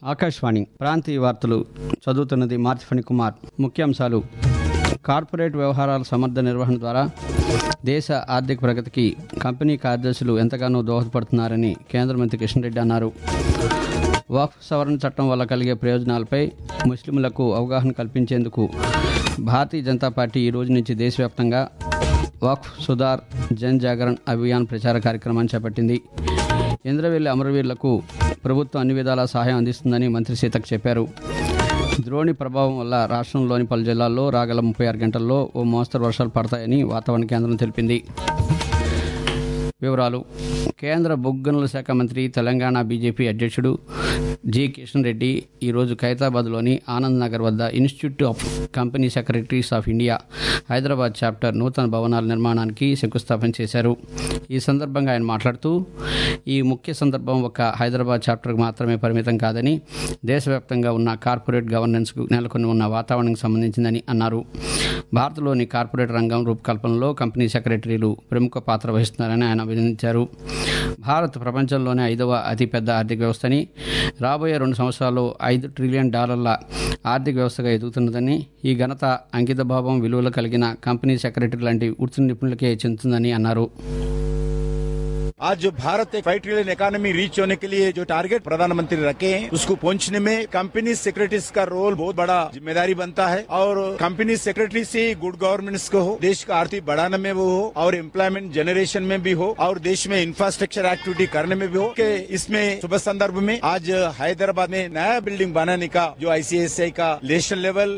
ఆకాశవాణి ప్రాంతీయ వార్తలు చదువుతున్నది మార్తిఫణి కుమార్ ముఖ్యాంశాలు కార్పొరేట్ వ్యవహారాల సమర్థ నిర్వహణ ద్వారా దేశ ఆర్థిక ప్రగతికి కంపెనీ కార్యదర్శులు ఎంతగానో దోహదపడుతున్నారని కేంద్ర మంత్రి కిషన్ రెడ్డి అన్నారు వక్ఫ్ సవరణ చట్టం వల్ల కలిగే ప్రయోజనాలపై ముస్లింలకు అవగాహన కల్పించేందుకు భారతీయ జనతా పార్టీ ఈ రోజు నుంచి దేశవ్యాప్తంగా వక్ఫ్ సుధార్ జన్ జాగరణ్ అభియాన్ ప్రచార కార్యక్రమాన్ని చేపట్టింది ఇంద్రవెల్లి అమరవీరులకు ప్రభుత్వం అన్ని విధాలా సహాయం అందిస్తుందని మంత్రి సీతక్ చెప్పారు ద్రోణి ప్రభావం వల్ల రాష్ట్రంలోని పలు జిల్లాల్లో రాగల ముప్పై ఆరు గంటల్లో ఓ మోస్తరు వర్షాలు పడతాయని వాతావరణ కేంద్రం తెలిపింది వివరాలు కేంద్ర బొగ్గు గనుల శాఖ మంత్రి తెలంగాణ బీజేపీ అధ్యక్షుడు జి కిషన్ రెడ్డి ఈరోజు ఖైరతాబాద్లోని ఆనంద్ నగర్ వద్ద institute of company secretaries of India Hyderabad chapter నూతన భవనాల నిర్మాణానికి శంకుస్థాపన చేశారు ఈ సందర్భంగా ఆయన మాట్లాడుతూ ఈ ముఖ్య సందర్భం ఒక హైదరాబాద్ చాప్టర్కు మాత్రమే పరిమితం కాదని దేశవ్యాప్తంగా ఉన్న కార్పొరేట్ గవర్నెన్స్కు నెలకొని ఉన్న వాతావరణానికి సంబంధించిందని అన్నారు భారత్లోని కార్పొరేట్ రంగం రూపకల్పనలో కంపెనీ సెక్రటరీలు ప్రముఖ పాత్ర వహిస్తున్నారని ఆయన అభినందించారు భారత్ ప్రపంచంలోనే ఐదవ అతిపెద్ద ఆర్థిక వ్యవస్థని రాబోయే రెండు సంవత్సరాల్లో ఐదు ట్రిలియన్ డాలర్ల ఆర్థిక వ్యవస్థగా ఎదుగుతున్నదని ఈ ఘనత అంకితభావం విలువలు కలిగిన కంపెనీ సెక్రటరీ లాంటి వృత్తి నిపుణులకే చెందుతుందని అన్నారు आज जो भारत एक फाइव ट्रिलियन इकोनॉमी रीच होने के लिए जो टारगेट प्रधानमंत्री रखे हैं उसको पहुंचने में कंपनी सेक्रेटरीज का रोल बहुत बड़ा जिम्मेदारी बनता है और कंपनी सेक्रेटरी से गुड गवर्नेंस को हो देश का आर्थिक बढ़ाने में वो हो और एम्प्लॉयमेंट जनरेशन में भी हो और देश में इंफ्रास्ट्रक्चर एक्टिविटी करने में भी हो कि इसमें शुभ संदर्भ में आज हैदराबाद में नया बिल्डिंग बनाने का जो आईसीएसआई का नेशनल लेवल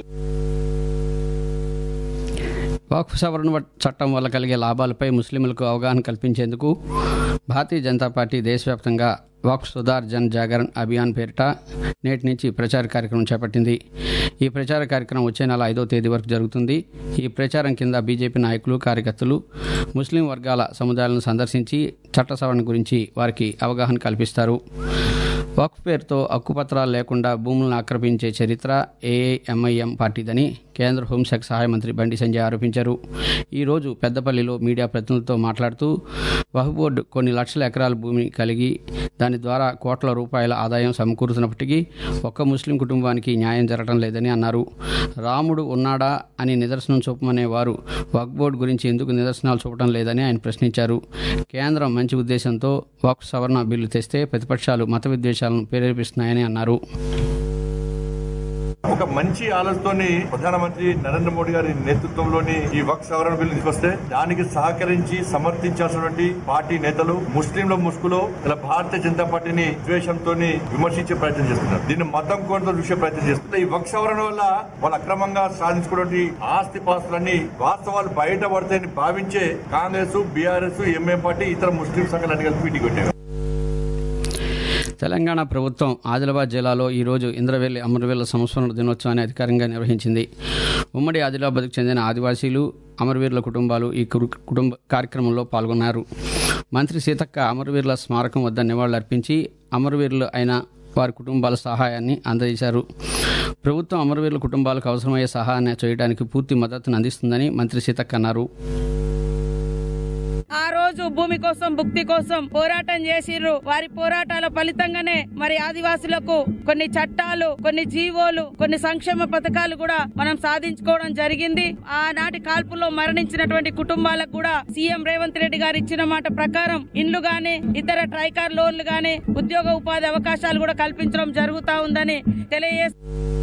వక్ఫ్ సవరణ వ- చట్టం వల్ల కలిగే లాభాలపై ముస్లింలకు అవగాహన కల్పించేందుకు భారతీయ జనతా పార్టీ దేశవ్యాప్తంగా వక్ఫ్ సుధార్ జన్ జాగరణ్ అభియాన్ పేరిట నేటి నుంచి ప్రచార కార్యక్రమం చేపట్టింది ఈ ప్రచార కార్యక్రమం వచ్చే నెల ఐదో తేదీ వరకు జరుగుతుంది ఈ ప్రచారం కింద బీజేపీ నాయకులు కార్యకర్తలు ముస్లిం వర్గాల సముదాయాలను సందర్శించి చట్ట సవరణ గురించి వారికి అవగాహన కల్పిస్తారు వక్ఫ్ పేరుతో హక్కుపత్రాలు లేకుండా భూములను ఆక్రమించే చరిత్ర ఏఐఎంఐఎం పార్టీదని కేంద్ర హోంశాఖ సహాయ మంత్రి బండి సంజయ్ ఆరోపించారు ఈరోజు పెద్దపల్లిలో మీడియా ప్రతినిధులతో మాట్లాడుతూ వక్ఫ్ బోర్డు కొన్ని లక్షల ఎకరాల భూమి కలిగి దాని ద్వారా కోట్ల రూపాయల ఆదాయం సమకూరుతున్నప్పటికీ ఒక్క ముస్లిం కుటుంబానికి న్యాయం జరగడం లేదని అన్నారు రాముడు ఉన్నాడా అని నిదర్శనం చూపమనే వారు వక్ఫ్ బోర్డు గురించి ఎందుకు నిదర్శనాలు చూపడం లేదని ఆయన ప్రశ్నించారు కేంద్రం మంచి ఉద్దేశంతో వక్ఫ్ సవరణ బిల్లు తెస్తే ప్రతిపక్షాలు మత విద్వేషాలను ప్రేరేపిస్తున్నాయని అన్నారు ఒక మంచి ఆలోచనతోని ప్రధానమంత్రి నరేంద్ర మోడీ గారి నేతృత్వంలోని ఈ వక్ సవరణ బిల్లు తీసుకొస్తే దానికి సహకరించి సమర్థించాల్సినటువంటి పార్టీ నేతలు ముస్లింల ముసుగులో ఇలా భారతీయ జనతా పార్టీని ద్వేషంతో విమర్శించే ప్రయత్నం చేస్తున్నారు దీన్ని మతం కోరితో చూసే ప్రయత్నం చేస్తున్నారు ఈ వక్ సవరణ వల్ల వాళ్ళు అక్రమంగా సాధించుకున్నటువంటి ఆస్తి పాస్తులన్నీ వాస్తవాలు బయటపడతాయని భావించే కాంగ్రెస్ బీఆర్ఎస్ ఎంఎం పార్టీ ఇతర ముస్లిం సంఘాలన్నీ కలిపి వీటికి కొట్టారు తెలంగాణ ప్రభుత్వం ఆదిలాబాద్ జిల్లాలో ఈరోజు ఇంద్రవెల్లి అమరవీరుల సంస్మరణ దినోత్సవాన్ని అధికారికంగా నిర్వహించింది ఉమ్మడి ఆదిలాబాద్కు చెందిన ఆదివాసీలు అమరవీరుల కుటుంబాలు ఈ కురు- కుటుంబ కార్యక్రమంలో పాల్గొన్నారు మంత్రి సీతక్క అమరవీరుల స్మారకం వద్ద నివాళులర్పించి అమరవీరులు అయిన వారి కుటుంబాల సహాయాన్ని అందజేశారు ప్రభుత్వం అమరవీరుల కుటుంబాలకు అవసరమయ్యే సహాయాన్ని చేయడానికి పూర్తి మద్దతును అందిస్తుందని మంత్రి సీతక్క అన్నారు ఆ రోజు భూమి కోసం భుక్తి కోసం పోరాటం చేసిర్రు వారి పోరాటాల ఫలితంగానే మరి ఆదివాసులకు కొన్ని చట్టాలు కొన్ని జీవోలు కొన్ని సంక్షేమ పథకాలు కూడా మనం సాధించుకోవడం జరిగింది ఆనాటి కాల్పులో మరణించినటువంటి కుటుంబాలకు కూడా సీఎం రేవంత్ రెడ్డి గారు ఇచ్చిన మాట ప్రకారం ఇండ్లు గాని ఇతర ట్రైకార్ లోన్లు గాని ఉద్యోగ ఉపాధి అవకాశాలు కూడా కల్పించడం జరుగుతా ఉందని తెలియజేస్తూ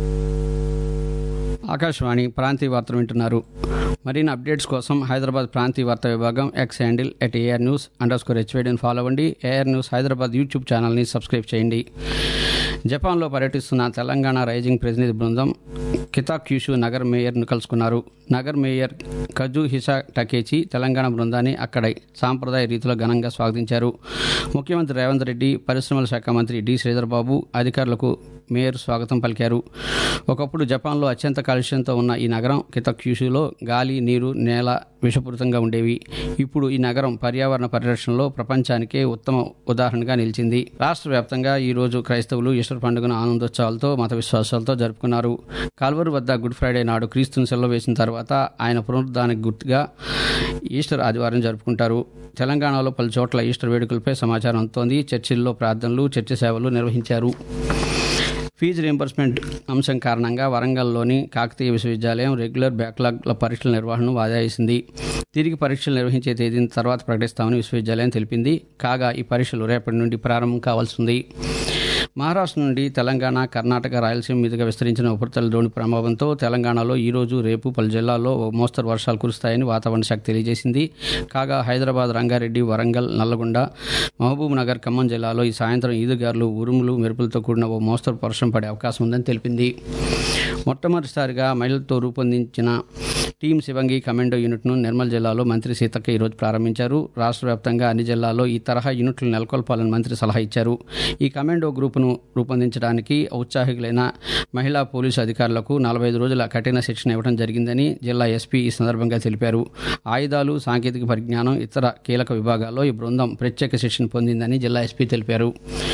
ఆకాశవాణి ప్రాంతీయ వార్తలు వింటున్నారు మరిన్ని అప్డేట్స్ కోసం హైదరాబాద్ ప్రాంతీయ వార్తా విభాగం X handle at AIR news underscore హెచ్వేడిని ఫాలో అవ్వండి ఏఆర్ న్యూస్ హైదరాబాద్ యూట్యూబ్ ఛానల్ని సబ్స్క్రైబ్ చేయండి జపాన్లో పర్యటిస్తున్న తెలంగాణ రైజింగ్ ప్రతినిధి బృందం కితాక్యూషు నగర్ మేయర్ను కలుసుకున్నారు నగర్ mayor Kazuhisa Takechi Telangana బృందాన్ని అక్కడ సాంప్రదాయ రీతిలో ఘనంగా స్వాగతించారు ముఖ్యమంత్రి రేవంత్ రెడ్డి పరిశ్రమల శాఖ మంత్రి డి శ్రీధర్ బాబు అధికారులకు మేయర్ స్వాగతం పలికారు ఒకప్పుడు జపాన్లో అత్యంత కాలుష్యంతో ఉన్న ఈ నగరం కితక్యూషులో గాలి నీరు నేల విషపూరితంగా ఉండేవి ఇప్పుడు ఈ నగరం పర్యావరణ పరిరక్షణలో ప్రపంచానికే ఉత్తమ ఉదాహరణగా నిలిచింది రాష్ట్ర వ్యాప్తంగా ఈ రోజు క్రైస్తవులు ఈస్టర్ పండుగను ఆనందోత్సవాలతో మత విశ్వాసాలతో జరుపుకున్నారు కాల్వరు వద్ద గుడ్ ఫ్రైడే నాడు క్రీస్తుని సెలవు వేసిన తర్వాత ఆయన పునరుద్ధానికి గుర్తుగా ఈస్టర్ ఆదివారం జరుపుకుంటారు తెలంగాణలో పలు చోట్ల ఈస్టర్ వేడుకలపై సమాచారం అందుతోంది చర్చిల్లో ప్రార్థనలు చర్చ సేవలు నిర్వహించారు ఫీజు రీంబర్స్మెంట్ అంశం కారణంగా వరంగల్లోని కాకతీయ విశ్వవిద్యాలయం రెగ్యులర్ బ్యాక్లాగ్ల పరీక్షల నిర్వహణను వాయిదా వేసింది తిరిగి పరీక్షలు నిర్వహించే తేదీని తర్వాత ప్రకటిస్తామని విశ్వవిద్యాలయం తెలిపింది కాగా ఈ పరీక్షలు రేపటి నుండి ప్రారంభం కావాల్సి ఉంది మహారాష్ట్ర నుండి తెలంగాణ కర్ణాటక రాయలసీమ మీదుగా విస్తరించిన ఉపరితల ద్రోణి ప్రభావంతో తెలంగాణలో ఈ రోజు రేపు పలు జిల్లాల్లో ఓ మోస్తరు వర్షాలు కురుస్తాయని వాతావరణ శాఖ తెలియజేసింది కాగా హైదరాబాద్ రంగారెడ్డి వరంగల్ నల్లగొండ మహబూబ్ నగర్ ఖమ్మం జిల్లాలో ఈ సాయంత్రం ఈదుగారులు ఉరుములు మెరుపులతో కూడిన ఓ మోస్తరు వర్షం పడే అవకాశం ఉందని తెలిపింది మొట్టమొదటిసారిగా మహిళలతో రూపొందించిన టీం శివంగి కమాండో యూనిట్ను నిర్మల్ జిల్లాలో మంత్రి సీతక్క ఈరోజు ప్రారంభించారు రాష్ట్ర వ్యాప్తంగా అన్ని జిల్లాల్లో ఈ తరహా యూనిట్లు నెలకొల్పాలని మంత్రి సలహా ఇచ్చారు ఈ కమాండో గ్రూపును రూపొందించడానికి ఔత్సాహికులైన మహిళా పోలీసు అధికారులకు నలభై ఐదు రోజుల కఠిన శిక్షణ ఇవ్వడం జరిగిందని జిల్లా ఎస్పీ ఈ సందర్భంగా తెలిపారు ఆయుధాలు సాంకేతిక పరిజ్ఞానం ఇతర కీలక విభాగాల్లో ఈ బృందం ప్రత్యేక శిక్షణ పొందిందని జిల్లా ఎస్పీ తెలిపారు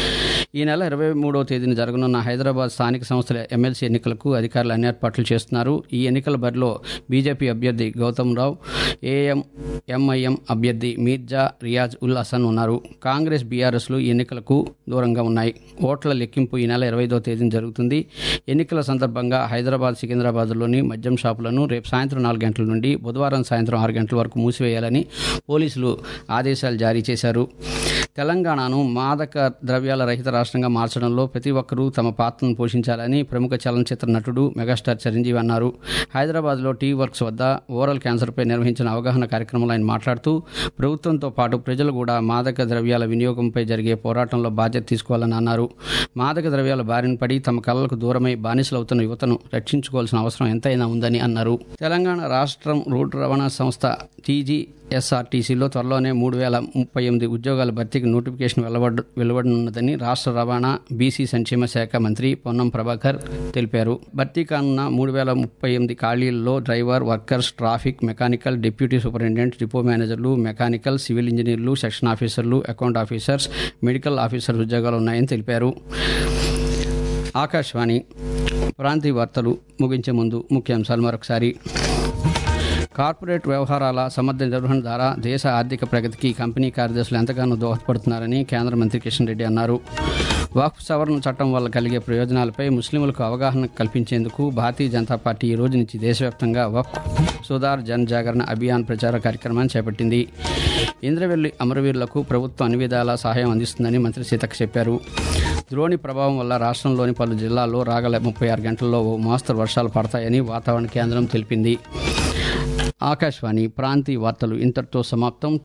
ఈ నెల ఇరవై మూడవ తేదీన జరగనున్న హైదరాబాద్ స్థానిక సంస్థల ఎమ్మెల్సీ ఎన్నికలకు అధికారులు అన్ని ఏర్పాట్లు చేస్తున్నారు ఈ ఎన్నికల బరిలో బీజేపీ అభ్యర్థి గౌతమ్ రావు ఏఎం ఎంఐఎం అభ్యర్థి మీర్జా రియాజ్ ఉల్ హసన్ ఉన్నారు కాంగ్రెస్ బీఆర్ఎస్లు ఈ ఎన్నికలకు దూరంగా ఉన్నాయి ఓట్ల లెక్కింపు ఈ నెల ఇరవై తేదీన జరుగుతుంది ఎన్నికల సందర్భంగా హైదరాబాద్ సికింద్రాబాద్లోని మద్యం షాపులను రేపు సాయంత్రం నాలుగు గంటల నుండి బుధవారం సాయంత్రం ఆరు గంటల వరకు మూసివేయాలని పోలీసులు ఆదేశాలు జారీ చేశారు తెలంగాణను మాదక ద్రవ్యాల రహిత రాష్ట్రంగా మార్చడంలో ప్రతి ఒక్కరూ తమ పాత్రను పోషించాలని ప్రముఖ చలనచిత్ర నటుడు మెగాస్టార్ చిరంజీవి అన్నారు హైదరాబాద్లో టీ వర్క్స్ వద్ద ఓరల్ క్యాన్సర్పై నిర్వహించిన అవగాహన కార్యక్రమంలో ఆయన మాట్లాడుతూ ప్రభుత్వంతో పాటు ప్రజలు కూడా మాదక ద్రవ్యాల వినియోగంపై జరిగే పోరాటంలో బాధ్యత తీసుకోవాలని అన్నారు మాదక ద్రవ్యాల బారిన పడి తమ కళ్ళకు దూరమై బానిసలవుతున్న యువతను రక్షించుకోవాల్సిన అవసరం ఎంతైనా ఉందని అన్నారు తెలంగాణ రాష్ట్రం రోడ్డు రవాణా సంస్థ టీజీ ఎస్ఆర్టీసీలో త్వరలోనే మూడు వేల ముప్పై ఎనిమిది ఉద్యోగాల భర్తీకి నోటిఫికేషన్ వెలువడ వెలువడనున్నదని రాష్ట్ర రవాణా బీసీ సంక్షేమ శాఖ మంత్రి పొన్నం ప్రభాకర్ తెలిపారు భర్తీ కానున్న మూడు వేల ముప్పై ఎనిమిది ఖాళీల్లో driver workers traffic mechanical deputy superintendent depot మేనేజర్లు మెకానికల్ సివిల్ ఇంజనీర్లు సెక్షన్ ఆఫీసర్లు అకౌంట్ ఆఫీసర్స్ మెడికల్ ఆఫీసర్ ఉద్యోగాలు ఉన్నాయని తెలిపారు ఆకాశవాణి ప్రాంతీయ వార్తలు ముగించే ముందు ముఖ్యాంశాలు మరొకసారి కార్పొరేట్ వ్యవహారాల సమర్థ నిర్వహణ ద్వారా దేశ ఆర్థిక ప్రగతికి కంపెనీ కార్యదర్శులు ఎంతగానో దోహదపడుతున్నారని కేంద్ర మంత్రి కిషన్ రెడ్డి అన్నారు వక్ఫ్ సవరణ చట్టం వల్ల కలిగే ప్రయోజనాలపై ముస్లింలకు అవగాహన కల్పించేందుకు భారతీయ జనతా పార్టీ ఈ రోజు నుంచి దేశవ్యాప్తంగా వక్ఫ్ సుధార్ జన్ జాగరణ అభియాన్ ప్రచార కార్యక్రమాన్ని చేపట్టింది ఇంద్రవెల్లి అమరవీరులకు ప్రభుత్వం అన్ని విధాలా సహాయం అందిస్తుందని మంత్రి సీతక్క చెప్పారు ద్రోణి ప్రభావం వల్ల రాష్ట్రంలోని పలు జిల్లాల్లో రాగల ముప్పై ఆరు గంటల్లో ఓ మోస్తరు వర్షాలు పడతాయని వాతావరణ కేంద్రం తెలిపింది ఆకాశవాణి ప్రాంతీయ వార్తలు ఇంతటితో సమాప్తం